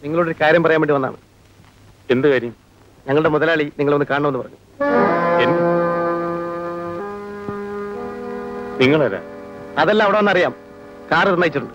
നിങ്ങളോടൊരു കാര്യം പറയാൻ വേണ്ടി വന്നാണ് എന്ത് കാര്യം ഞങ്ങളുടെ മുതലാളി നിങ്ങളൊന്ന് കാണണമെന്ന് പറഞ്ഞു എൻ- നിങ്ങളാരാ അതെല്ലാം അവിടെ വന്നറിയാം കാർ നിർണയിച്ചിട്ടുണ്ട്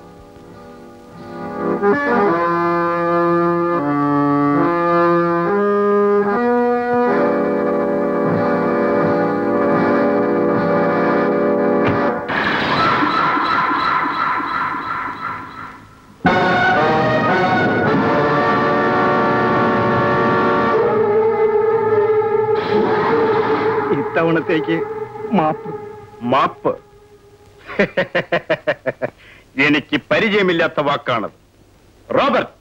ഇത്തവണത്തേക്ക് മാപ്പ് മാപ്പ് എനിക്ക് പരിചയമില്ലാത്ത വാക്കാണത് റോബർട്ട്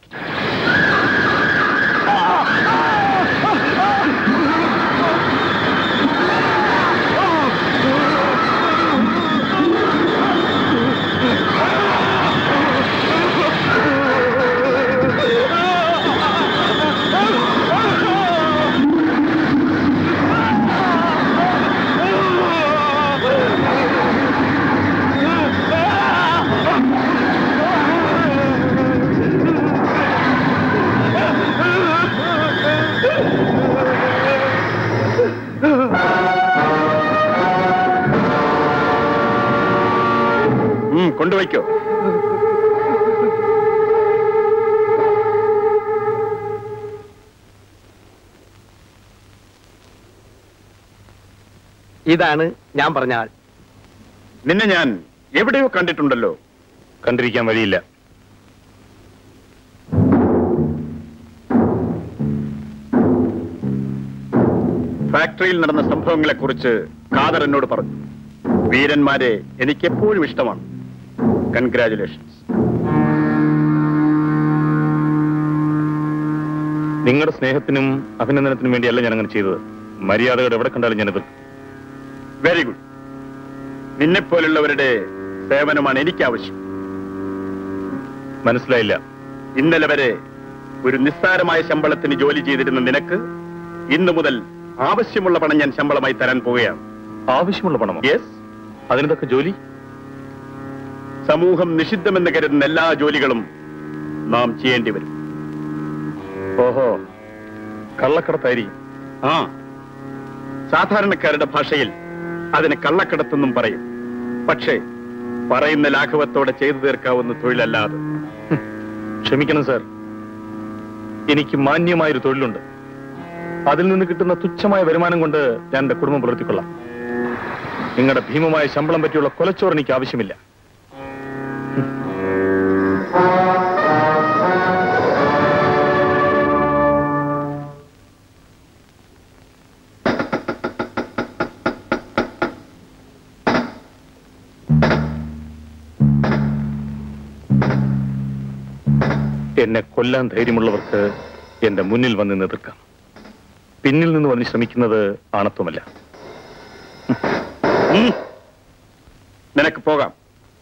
ഉം, കൊണ്ടുവയ്ക്കോ ഇതാണ് ഞാൻ പറഞ്ഞ ആൾ നിന്നെ ഞാൻ എവിടെയോ കണ്ടിട്ടുണ്ടല്ലോ കണ്ടിരിക്കാൻ വഴിയില്ല ഫാക്ടറിയിൽ നടന്ന സംഭവങ്ങളെ കുറിച്ച് ഖാദർ എന്നോട് പറഞ്ഞു വീരന്മാരെ എനിക്ക് എപ്പോഴും ഇഷ്ടമാണ് കൺഗ്രാചുലേഷൻസ് നിങ്ങളുടെ സ്നേഹത്തിനും അഭിനന്ദനത്തിനും വേണ്ടിയല്ല ഞാൻ അങ്ങനെ ചെയ്തത് മര്യാദകൾ എവിടെ കണ്ടാലും ഞാൻ എതിർക്കും വെരി ഗുഡ് നിന്നെപ്പോലുള്ളവരുടെ സേവനമാണ് എനിക്ക് ആവശ്യം മനസ്സിലായില്ല ഇന്നലെ വരെ ഒരു നിസ്സാരമായ ശമ്പളത്തിന് ജോലി ചെയ്തിരുന്ന നിനക്ക് ഇന്നു മുതൽ ആവശ്യമുള്ള പണം ഞാൻ ശമ്പളമായി തരാൻ പോവുകയാണ് ആവശ്യമുള്ള പണമോ യെസ് അതിനതൊക്കെ ജോലി സമൂഹം നിഷിദ്ധമെന്ന് കരുതുന്ന എല്ലാ ജോലികളും നാം ചെയ്യേണ്ടി വരും ഓഹോ കള്ളക്കടത്തായിരിക്കും ആ സാധാരണക്കാരുടെ ഭാഷയിൽ അതിന് കള്ളക്കടത്തെന്നും പറയും പക്ഷേ പറയുന്ന ലാഘവത്തോടെ ചെയ്തു തീർക്കാവുന്ന തൊഴിലല്ലാതെ ക്ഷമിക്കണം സാർ എനിക്ക് മാന്യമായൊരു തൊഴിലുണ്ട് അതിൽ നിന്ന് കിട്ടുന്ന തുച്ഛമായ വരുമാനം കൊണ്ട് ഞാൻ എന്റെ കുടുംബം പുലർത്തിക്കൊള്ളാം നിങ്ങളുടെ ഭീമമായ ശമ്പളം പറ്റിയുള്ള കൊലച്ചോറ് എനിക്ക് ആവശ്യമില്ല എന്നെ കൊല്ലാൻ ധൈര്യമുള്ളവർക്ക് എന്റെ മുന്നിൽ വന്ന് നിന്ന് എതിർക്കാം പിന്നിൽ നിന്ന് വന്ന് ശ്രമിക്കുന്നത് ആണത്വമല്ല ഉം. നിനക്ക് പോകാം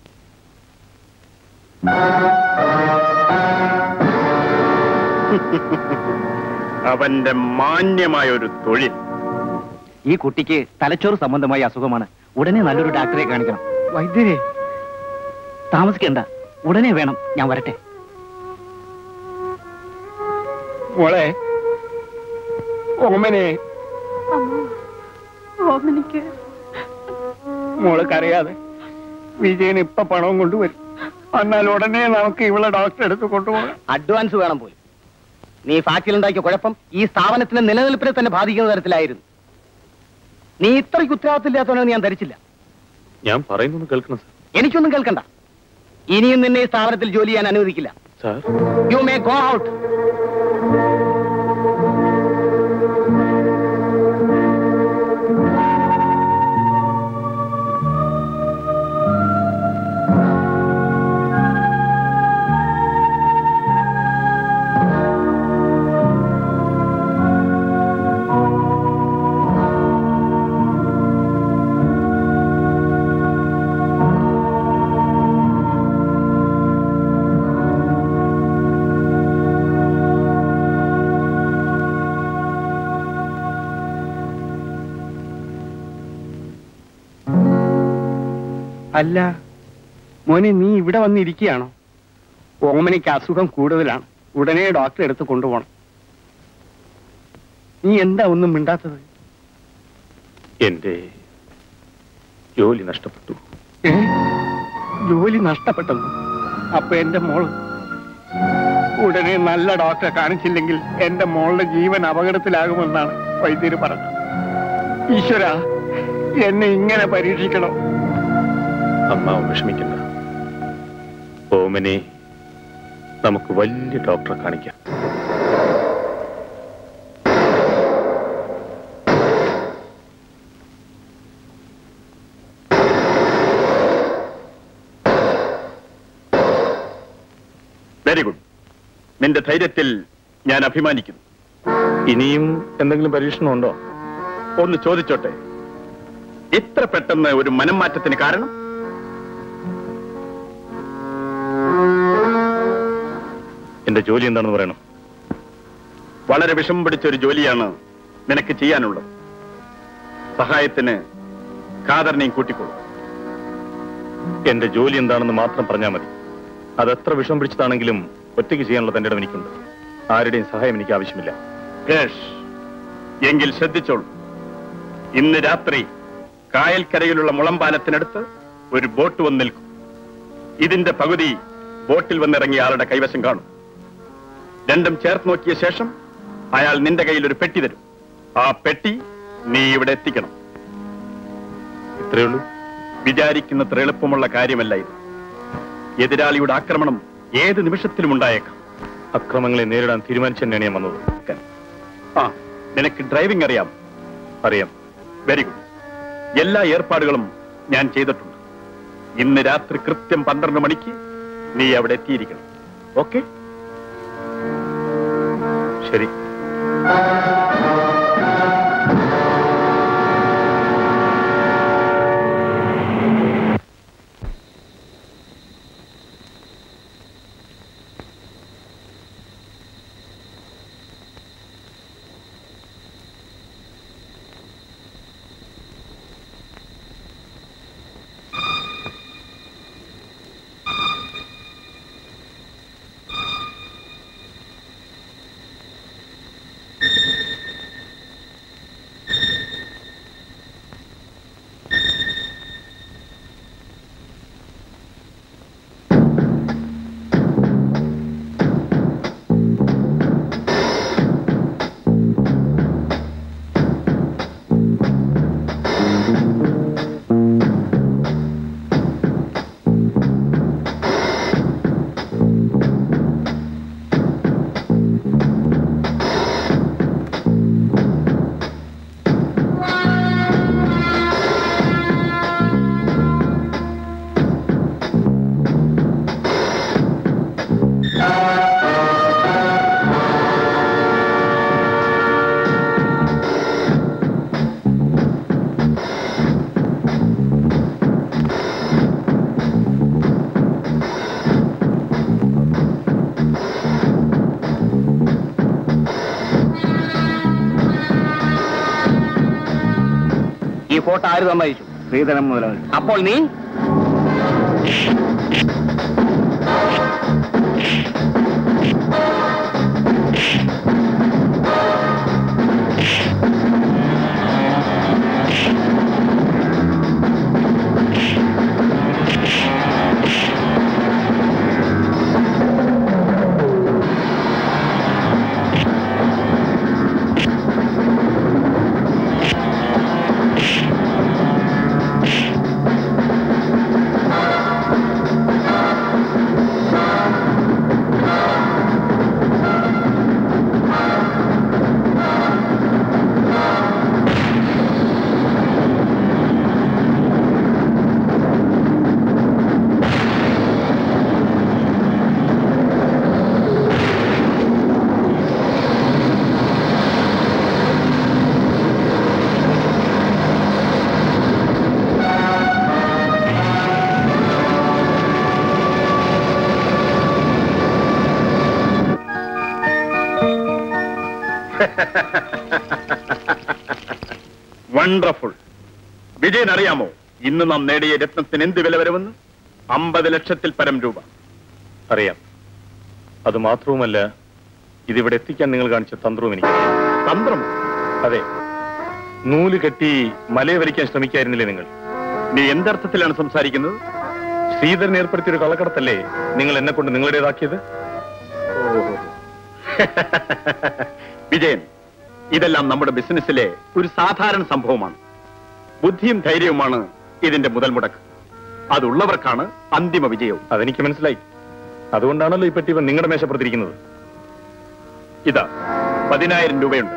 അവന്റെ മാന്യമായ ഒരു തൊഴിൽ ഈ കുട്ടിക്ക് തലച്ചോറ് സംബന്ധമായ അസുഖമാണ് ഉടനെ നല്ലൊരു ഡാക്ടറെ കാണിക്കണം വൈദ്യരെ താമസിക്കണ്ട ഉടനെ വേണം ഞാൻ വരട്ടെ മോളെ ഓമനെ ഓമനിക്ക് മോള് കരയാതെ വിജയൻ ഇപ്പൊ പണവും കൊണ്ടുവരും എന്നാൽ ഉടനെ നമുക്ക് ഇവളെ ഡോക്ടറെ അടുത്ത് കൊണ്ടുപോകാം അഡ്വാൻസ് വേണം പോലും നീ ഫാക്ടറിയിൽ ഉണ്ടാക്കിയ കുഴപ്പം ഈ സ്ഥാപനത്തിന്റെ നിലനിൽപ്പിനെ തന്നെ ബാധിക്കുന്ന തരത്തിലായിരുന്നു നീ ഇത്രയ്ക്ക് ഉത്തരവാദിത്തമില്ലാത്തവനെന്ന് ഞാൻ ധരിച്ചില്ല ഞാൻ പറയുന്നത് കേൾക്കണം സാർ എനിക്കൊന്നും കേൾക്കണ്ട ഇനിയും നിന്നെ ഈ സ്ഥാപനത്തിൽ ജോലി ചെയ്യാൻ അനുവദിക്കില്ല sir you may go out അല്ല മോനെ നീ ഇവിടെ വന്നിരിക്കുകയാണോ ഓമനയ്ക്ക് അസുഖം കൂടുതലാണ് ഉടനെ ഡോക്ടറെ അടുത്ത് കൊണ്ടുപോകണം നീ എന്താ ഒന്നും മിണ്ടാത്തത് എന്റെ ജോലി നഷ്ടപ്പെട്ടു ഏ? ജോലി നഷ്ടപ്പെട്ടത് അപ്പൊ എന്റെ മോള് ഉടനെ നല്ല ഡോക്ടറെ കാണിച്ചില്ലെങ്കിൽ എന്റെ മോളുടെ ജീവൻ അപകടത്തിലാകുമെന്നാണ് വൈദ്യര് പറഞ്ഞത് ഈശ്വര എന്നെ ഇങ്ങനെ പരീക്ഷിക്കണം അമ്മാവ് വിഷമിക്കണ്ട ഓമനെ നമുക്ക് വലിയ ഡോക്ടറെ കാണിക്കാം വെരി ഗുഡ് നിന്റെ ധൈര്യത്തിൽ ഞാൻ അഭിമാനിക്കുന്നു ഇനിയും എന്തെങ്കിലും പരീക്ഷണമുണ്ടോ ഒന്ന് ചോദിച്ചോട്ടെ ഇത്ര പെട്ടെന്ന് ഒരു മനം മാറ്റത്തിന് കാരണം എന്റെ ജോലി എന്താണെന്ന് പറയണം വളരെ വിഷമം പിടിച്ച ഒരു ജോലിയാണ് നിനക്ക് ചെയ്യാനുള്ളത് സഹായത്തിന് ഖാദറിനെയും കൂട്ടിക്കോളൂ എന്റെ ജോലി എന്താണെന്ന് മാത്രം പറഞ്ഞാൽ മതി അത് എത്ര വിഷമം പിടിച്ചതാണെങ്കിലും ഒറ്റയ്ക്ക് ചെയ്യാനുള്ള തന്റെ ഇടം എനിക്കുണ്ട് ആരുടെയും സഹായം എനിക്ക് ആവശ്യമില്ല കേഷ് എങ്കിൽ ശ്രദ്ധിച്ചോളൂ ഇന്ന് രാത്രി കായൽക്കരയിലുള്ള മുളമ്പാലത്തിനടുത്ത് ഒരു ബോട്ട് വന്ന് നിൽക്കും ഇതിന്റെ പകുതി ബോട്ടിൽ വന്നിറങ്ങിയ ആളുടെ കൈവശം കാണും രണ്ടും ചേർത്ത് നോക്കിയ ശേഷം അയാൾ നിന്റെ കയ്യിൽ ഒരു പെട്ടി തരും ആ പെട്ടി നീ ഇവിടെ എത്തിക്കണം ഇത്രയേ ഉള്ളൂ വിചാരിക്കുന്നത്ര എളുപ്പമുള്ള കാര്യമല്ല ഇത് എതിരാളിയുടെ ആക്രമണം ഏത് നിമിഷത്തിലും ഉണ്ടായേക്കാം അക്രമങ്ങളെ നേരിടാൻ തീരുമാനിച്ചു തന്നെയാണ് ഞാൻ വന്നത് ആ നിനക്ക് ഡ്രൈവിംഗ് അറിയാം അറിയാം വെരി ഗുഡ് എല്ലാ ഏർപ്പാടുകളും ഞാൻ ചെയ്തിട്ടുണ്ട് ഇന്ന് രാത്രി കൃത്യം പന്ത്രണ്ട് മണിക്ക് നീ അവിടെ എത്തിയിരിക്കണം ഓക്കെ ശരി ഈ ഫോട്ടോ ആര് സമ്മതിച്ചു ശ്രീധരൻ മുതലാളി അപ്പോൾ നീ വണ്ടർഫുൾ വിജയൻ അറിയാമോ ഇന്ന് നാം നേടിയ രത്നത്തിന് എന്ത് വില വരുമെന്ന് അമ്പത് ലക്ഷത്തിൽ പരം രൂപ അറിയാം അത് മാത്രവുമല്ല ഇതിവിടെ എത്തിക്കാൻ നിങ്ങൾ കാണിച്ച തന്ത്രവും എനിക്ക് തന്ത്രം അതെ നൂല് കെട്ടി മലയെ വലിക്കാൻ ശ്രമിക്കായിരുന്നില്ലേ നിങ്ങൾ നീ എന്തർത്ഥത്തിലാണ് സംസാരിക്കുന്നത് ശ്രീധരൻ ഏർപ്പെടുത്തിയ ഒരു കള്ളക്കടത്തല്ലേ നിങ്ങൾ എന്നെ കൊണ്ട് നിങ്ങളുടേതാക്കിയത് വിജയൻ ഇതെല്ലാം നമ്മുടെ ബിസിനസ്സിലെ ഒരു സാധാരണ സംഭവമാണ് ബുദ്ധിയും ധൈര്യവുമാണ് ഇതിന്റെ മുതൽ മുടക്ക് അതുള്ളവർക്കാണ് അന്തിമ വിജയവും അതെനിക്ക് മനസ്സിലായി അതുകൊണ്ടാണല്ലോ ഈ പെട്ടി ഇവൻ നിങ്ങളുടെ മേശപ്പുറത്തിരിക്കുന്നത് ഇതാ പതിനായിരം രൂപയുണ്ട്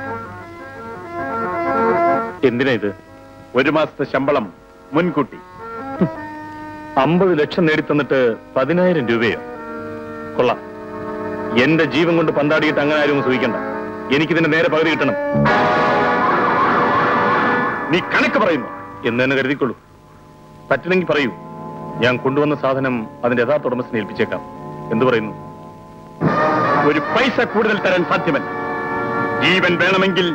എന്തിനാ ഇത് ഒരു മാസത്തെ ശമ്പളം മുൻകൂട്ടി അമ്പത് ലക്ഷം നേടിത്തന്നിട്ട് പതിനായിരം രൂപയോ കൊള്ളാം എന്റെ ജീവൻ കൊണ്ട് പന്താടിയിട്ട് അങ്ങനെ ആരും ഒന്നും സൂഹിക്കണ്ട എനിക്കിതിന്റെ നേരെ പകുതി കിട്ടണം നീ കണക്ക് പറയുന്നു എന്ന് തന്നെ കരുതിക്കൊള്ളൂ പറ്റില്ലെങ്കിൽ പറയൂ ഞാൻ കൊണ്ടുവന്ന സാധനം അതിന്റെ യഥാർത്ഥ ഉടമസ്ഥനെ ഏൽപ്പിച്ചേക്കാം എന്തു പറയുന്നു ഒരു പൈസ കൂടുതൽ തരാൻ സാധ്യമല്ല ജീവൻ വേണമെങ്കിൽ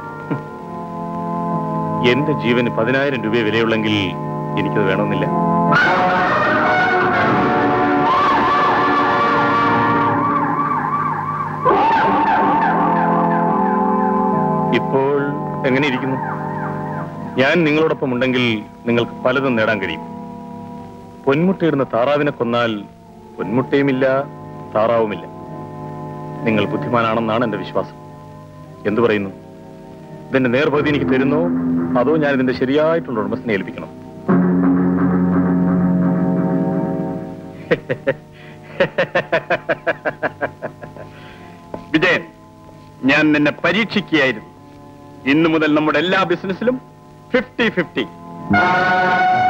എന്റെ ജീവന് പതിനായിരം രൂപ വിലയുള്ളെങ്കിൽ എനിക്കത് വേണമെന്നില്ല ഇപ്പോൾ എങ്ങനെ ഇരിക്കുന്നു ഞാൻ നിങ്ങളോടൊപ്പം ഉണ്ടെങ്കിൽ നിങ്ങൾക്ക് പലതും നേടാൻ കഴിയും പൊന്മുട്ടയിടുന്ന താറാവിനെ കൊന്നാൽ പൊന്മുട്ടയുമില്ല താറാവുമില്ല നിങ്ങൾ ബുദ്ധിമാനാണെന്നാണ് എന്റെ വിശ്വാസം എന്തു പറയുന്നു ഇതിന്റെ നേർപകുതി എനിക്ക് തരുന്നോ അതോ ഞാൻ ഇതിന്റെ ശരിയായിട്ടുള്ള ഉടമസ്ഥനെ ഏൽപ്പിക്കണം വിജയൻ ഞാൻ നിന്നെ പരീക്ഷിക്കുകയായിരുന്നു ഇന്നു മുതൽ നമ്മുടെ എല്ലാ ബിസിനസ്സിലും ഫിഫ്റ്റി ഫിഫ്റ്റി